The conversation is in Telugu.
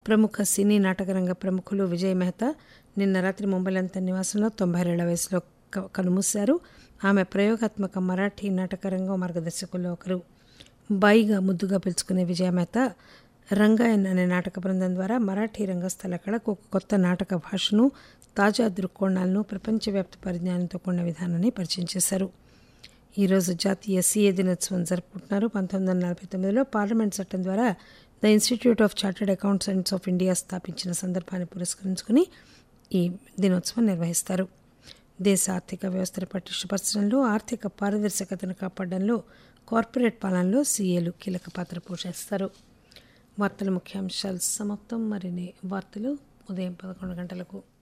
ప్రముఖ సినీ నాటకరంగ ప్రముఖులు విజయ్ మెహతా నిన్న రాత్రి ముంబైలోని తన నివాసంలో తొంభై ఏళ్ల వయసులో క- కన్నుమూశారు ఆమె ప్రయోగాత్మక మరాఠీ నాటకరంగం మార్గదర్శకుల్లో ఒకరు బాయిగా ముద్దుగా పిలుచుకునే విజయ మెహతా రంగాయన్ అనే నాటక బృందం ద్వారా మరాఠీ రంగస్థల కళకు ఒక కొత్త నాటక భాషను తాజా దృక్కోణాలను ప్రపంచవ్యాప్త పరిజ్ఞానంతో కూడిన విధానాన్ని పరిచయం చేశారు ఈరోజు జాతీయ సీఏ దినోత్సవం జరుపుకుంటున్నారు పంతొమ్మిది వందల నలభై తొమ్మిదిలో పార్లమెంట్ చట్టం ద్వారా the Institute of Chartered Accountants of India స్థాపించిన సందర్భాన్ని పురస్కరించుకుని ఈ దినోత్సవం నిర్వహిస్తారు దేశ ఆర్థిక వ్యవస్థను పటిష్టపరచడంలో ఆర్థిక పారదర్శకతను కాపాడడంలో కార్పొరేట్ పాలనలో సీఏలు కీలక పాత్ర పోషిస్తారు వార్తల ముఖ్యాంశాలు సమాప్తం మరిన్ని వార్తలు ఉదయం పదకొండు గంటలకు